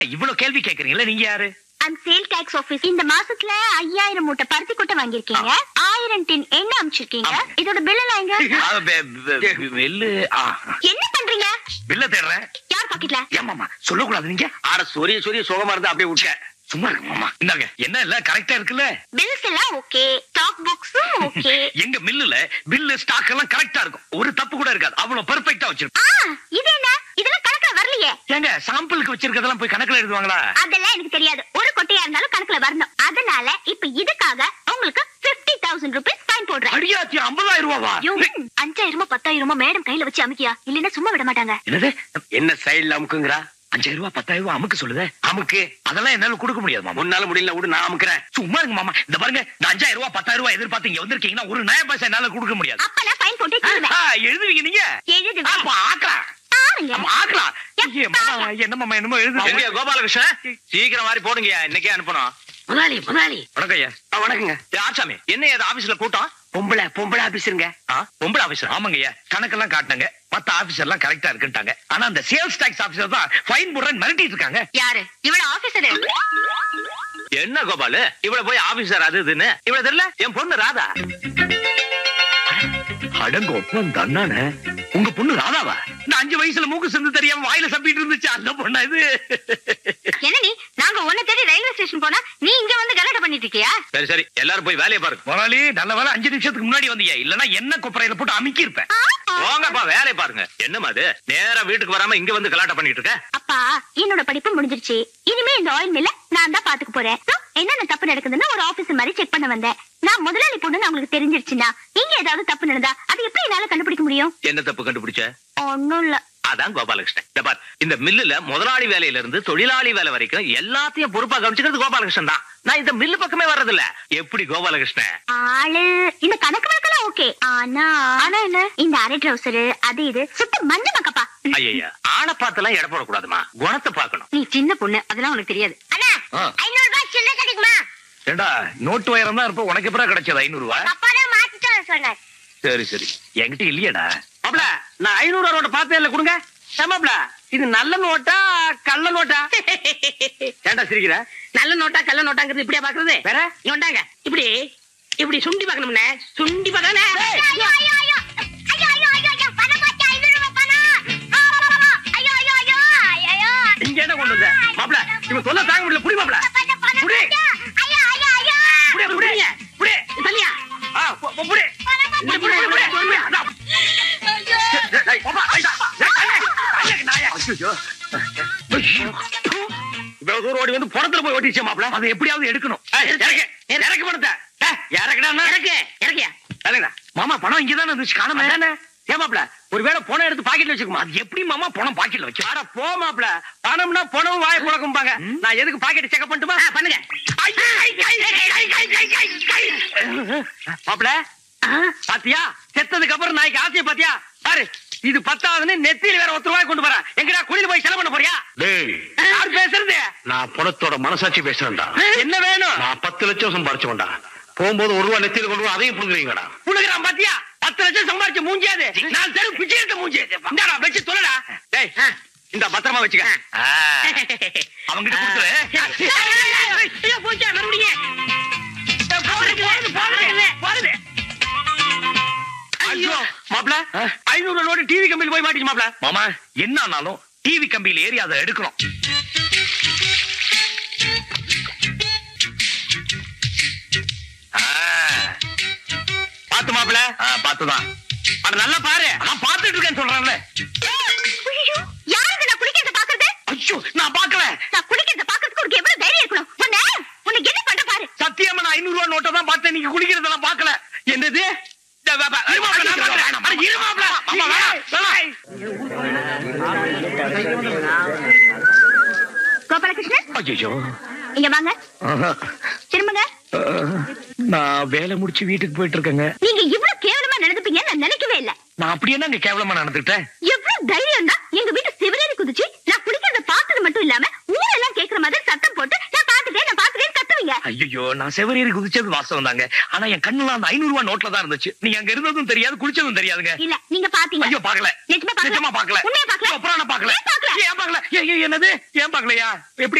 இவ்வளவு கேள்வி கேக்குறீங்களா நீங்க யாரு ஐம் சேல் டாக்ஸ் ஆபீஸ் இந்த மாசத்துல ஐயாயிரம் மூட்டை பருத்தி கொட்டை வாங்கிருக்கீங்க ஆயிரம் டின் எண்ணெய் அமிச்சிருக்கீங்க இதோட பில் எல்லாம் எங்க ஆ, பெ- பெ- பெ- வெள்ளு ஆ, என்ன பண்றீங்க பில்ல தேடுறேன் யார் பாக்கெட்ல ஏமாமா சொல்லக்கூடாது நீங்க ஆட சொரிய சொரிய சுகமா இருந்தா அப்படியே விட்ட சும்மா இருக்கு மாமா இந்தாங்க என்ன இல்ல கரெக்டா இருக்குல்ல பில்ஸ் எல்லாம் ஓகே ஸ்டாக் புக்ஸும் ஓகே எங்க மில்லுல பில்லு ஸ்டாக் எல்லாம் கரெக்டா இருக்கும் ஒரு தப்பு கூட இருக்காது அவ்வளவு பெர்ஃபெக்ட்டா வச்சிருப்போம் ஆ இது என்ன இதெல்லாம் கணக்குல வரலையே ஏங்க சாம்பிளுக்கு வச்சிருக்கதெல்லாம் போய் கணக்குல எழுதுவாங்களா அதெல்லாம் எனக்கு தெரியாது ஒரு கொட்டையா இருந்தாலும் கணக்குல வரணும் அதனால இப்ப இதுக்காக உங்களுக்கு பிப்டி தௌசண்ட் ருபீஸ் ஃபைன் போடுறேன் அடியாத்தி ஐம்பதாயிரம் ரூபாவா ஐயோ, அஞ்சாயிரமோ பத்தாயிரமோ மேடம் கையில வச்சு அமைக்கியா இல்லைன்னா சும்மா விட மாட்டாங்க என்னது என்ன சைடுல அமுக்குங்கிறா அஞ்சாயிரம் ரூபாய் பத்தாயிரம் ரூபாய் அமுக்கு சொல்லுதே அமுக்கு அதெல்லாம் என்னால கொடுக்க முடியாது மாமா முன்னால முடியல விடு நான் அமுக்குறேன் சும்மா இருங்க மாமா இந்த பாருங்க இந்த அஞ்சாயிரம் ரூபாய் பத்தாயிரம் ரூபாய் எதிர்பார்த்து இங்க வந்திருக்கீங்கன்னா ஒரு நய பைசா என்னால கொடுக்க முடியாது அப்ப நான் ஃபைன் போட்டு தருவேன் ஆ, எழுதுவீங்க நீங்க எழுதுவேன் அப்ப ஆக்கலாம் பாருங்க ஆமா, ஆக்கலாம் ஐயே, மாமா, என்ன மாமா என்னமோ எழுது எங்க கோபாலகிருஷ்ணன் சீக்கிரம் மாதிரி போடுங்க இன்னைக்கே அனுப்பணும் முதலாளி முதலாளி வணக்கம் ஐயா ஆ, வணக்கங்க ஏ, ஆச்சாமி என்ன இது ஆபீஸ்ல கூட்டம் பொம்பளை பொம்பளை ஆபீஸருங்க ஆ, பொம்பளை ஆபீசர் ஆமாங்க ஐயா கணக்கெல்லாம் காட்டினாங்க மத்த ஆபீசர் எல்லாம் கரெக்டா இருக்குன்ட்டாங்க ஆனா அந்த சேல்ஸ் டாக்ஸ் ஆபீசர் தான் ஃபைன் போடுறேன்னு மிரட்டிட்டு இருக்காங்க யாரு இவள ஆபீசர் என்ன கோபாலு இவ்வளவு போய் ஆபீசர் அது இதுன்னு இவ்வளவு தெரியல என் பொண்ணு ராதா அடங்க ஒப்பம் தன்னானே உங்க பொண்ணு ராதாவா இந்த அஞ்சு வயசுல மூக்கு சிந்து தெரியாம வாயில சப்பிட்டு இருந்துச்சு அந்த பொண்ணா இது என்ன நீ நாங்க உன்னை தேடி ரயில்வே ஸ்டேஷன் போனா நீ இங்க வந்து கலாட்டம் பண்ணிட்டு இருக்கியா சரி சரி எல்லாரும் போய் வேலையை பாருங்க முதலாளி நல்ல வேலை அஞ்சு நிமிஷத்துக்கு முன்னாடி வந்தீங்க இல்லன்னா என்ன கொப்பரையில போட்டு அமுக்கி இருப்பேன் போங்கப்பா வேலையை பாருங்க என்னமா அது நேரா வீட்டுக்கு வராம இங்க வந்து கலாட்டம் பண்ணிட்டு இருக்க அப்பா என்னோட படிப்பு முடிஞ்சிருச்சு இனிமே இந்த ஆயில் மில்ல நான் தான் பாத்துக்க போறேன் So, என்னென்ன தப்பு நடக்குதுன்னு ஒரு ஆபீசர் மாதிரி செக் பண்ண வந்தேன் நான் முதலாளி பொண்ணுன்னு உங்களுக்கு தெரிஞ்சிருச்சுன்னா இங்க ஏதாவது தப்பு நடந்தா அது எப்படி என்னால கண்டுபிடிக்க முடியும் என்ன தப்பு கண்டுபிடிச்ச ஒண்ணும் இல்ல அதான் கோபாலகிருஷ்ணன் இந்த பார் இந்த மில்லுல முதலாளி வேலையில இருந்து தொழிலாளி வேலை வரைக்கும் எல்லாத்தையும் பொறுப்பா கவனிச்சுக்கிறது கோபாலகிருஷ்ணன் தான் நான் இந்த மில்லு பக்கமே வர்றதில்ல எப்படி கோபாலகிருஷ்ணன் ஆளு இந்த கணக்கு வழக்கெல்லாம் ஓகே ஆனா ஆனா என்ன இந்த அரை ட்ரௌசர் அது இது சுத்த மஞ்ச மக்கப்பா ஐயா ஆளை பார்த்தெல்லாம் எடை போடக்கூடாதுமா குணத்தை பார்க்கணும் நீ சின்ன பொண்ணு அதெல்லாம் உனக்கு தெரியாது அண்ணா ஆ. ஐநூறு ரூபாய் சின்ன கிடைக்குமா ஏண்டா நோட்டு வயரம் தான் இருப்ப உனக்கு எப்பறம் கிடைச்சது ஐநூறு ரூபாய் அப்பா தான் மாத்திட்டு சொன்னார் சரி சரி என்கிட்ட இல்லையடா மாப்ள நான் ஐநூறு ரூபா நோட்டு பார்த்தே இல்ல கொடுங்க மாப்ள இது நல்ல நோட்டா கள்ள நோட்டா ஏன்டா சிரிக்கிற நல்ல நோட்டா கள்ள நோட்டாங்கிறது இப்படியா பாக்குறது வேற இங்க வந்தாங்க இப்படி இப்படி சுண்டி பார்க்கணும்னே சுண்டி பார்க்கணும் ஐயோ ஐயோ ஐயோ ஐயோ ஐயோ ஐயோ ஐயோ பணம் போச்சு ஐநூறு ரூபாய் பணம் ஆ, ஐயோ ஐயோ ஐயோ ஐயோ இங்க என்ன கொண்டு வந்த மாப்ள இவன் சொல்ல தாங்க முடியல புடி மாப்ள பணம் பணம் புடி போச்சு. ஐயோ ஐயோ ஐயோ புடி புடி புடி தனியா ஆ பு- பு- புடி புடி புடி புடி புடி அதான். டேய், டேய், மாப்ள, ஐயா, டேய், கண்ணே, கண்ணே, நாயே. இவ்வளவு தூரம் ஓடி வந்து பணத்துல போய் ஓட்டிச்சே மாப்ள அதை எப்படியாவது எடுக்கணும் ஏய், இறக்கு இறக்கு பணத்தை ஏய், இறக்குடா இறக்கு இறக்கியா இறக்குடா மாமா பணம் இங்கதானே இருந்துச்சு காணமே அதானே ஏமாப்ள ஒருவேளை பணம் எடுத்து பாக்கெட்ல வச்சுக்குமா அது எப்படி மாமா பணம் பாக்கெட்ல வச்சு அட போ மாப்ள பணம்னா பணம் வாய புழக்கும்பாங்க நான் எதுக்கு பாக்கெட் செக் பண்ணட்டுமா ஆ, பண்ணுங்க மாப்ள பாத்தியா செத்ததுக்கு அப்புறம் நாய்க்கு ஆசைய பாத்தியா பாரு இது பத்தாவதுன்னு நெத்தியில வேற ஒருத்தர் ரூபாய் கொண்டு வரேன் எங்கடா குளிர் போய் செலவு பண்ண போறியா டேய் யார் பேசுறது நான் பணத்தோட மனசாட்சி பேசுறேன்டா என்ன வேணும் நான் பத்து லட்சம் சம்பாரிச்சவன்டா போகும்போது ஒரு ரூபா நெத்தியில கொண்டு வா, அதையும் புடுங்குறீங்கடா புழுகிறான் பாத்தியா பத்து லட்சம் சம்பாரிச்சு மூஞ்சியாது நான் தெரு பிச்சை எடுத்த மூஞ்சி இந்தாடா வச்சு சொல்லடா டேய் இந்த பத்திரமா வச்சுக்க அவங்கிட்ட கொடுத்துரு ஐயோ, போச்சா மறுபடியும் போகுது, போகுது, போகுது. ஐயோ மாப்ள ஐநூறு நோட்டு டிவி கம்பியில் போய் மாட்டிச்சு மாப்ள மாமா என்ன ஆனாலும் டிவி கம்பியில ஏறி அதை எடுக்கணும் ஆ, பாத்து மாப்ள ஆ, பார்த்துதான் அட நல்லா பாரு நான் பார்த்துட்டு இருக்கேன்னு சொல்றேன்ல ஐயோ யாருக்கு நான் குளிக்கிறத பாக்குறது ஐயோ நான் பார்க்கல நான் குளிக்கிறத பாக்குறதுக்கு உனக்கு எவ்வளவு தைரியம் இருக்கணும் உன்னை உன்னை என்ன பண்ற பாரு சத்தியமா நான் ஐநூறு ரூபாய் நோட்டை தான் பார்த்தேன் நீங்க குளிக்கிறதெல்லாம் பார்க்கல என்னது இந்த வே- வே- இரு மாப்ள, நான் பார்க்கறேன். அட, இரு மாப்ள. மாமா, வேணாம், வேணாம். கோபாலகிருஷ்ணன் ஐயோ இங்க வாங்க திரும்புங்க நான் வேலை முடிச்சு வீட்டுக்கு போயிட்டு இருக்கேங்க நீங்க இவ்வளவு கேவலமா நடந்துப்பீங்கன்னு நான் நினைக்கவே இல்ல நான் அப்படி என்னங்க கேவலமா நடந்துக்கிட்டேன் எவ்வளவு தைரியம் தான் எங்க வீட்டு சிவரேறி குதிச்சு நான் குடிக்கிறத பார்த்தது மட்டும் இல்லாம ஊரெல்லாம் கேக்குற மாதிரி சத்தம் போட்டு நான் பாத்துட்டேன் நான் பாத்துட்டேன் கத்துவீங்க ஐயோ நான் செவரேறி குதிச்சது வாஸ்தவம் தாங்க ஆனா என் கண்ணுல அந்த ஐநூறு ரூபாய் நோட்ல தான் இருந்துச்சு நீங்க அங்க இருந்ததும் தெரியாது குடிச்சதும் தெரியாதுங்க இல்ல நீங்க பாத்தீங்க ஐயோ பாக்கல நிஜமா பாக்கல நிஜமா பாக்கல உண்மையா பாக்கல அப்புறம் நான் பாக்கல ஏன் பாக்கல? ஏன் பாக்கல ஏன், ஏன், என்னது ஏன் பாக்கலையா எப்படி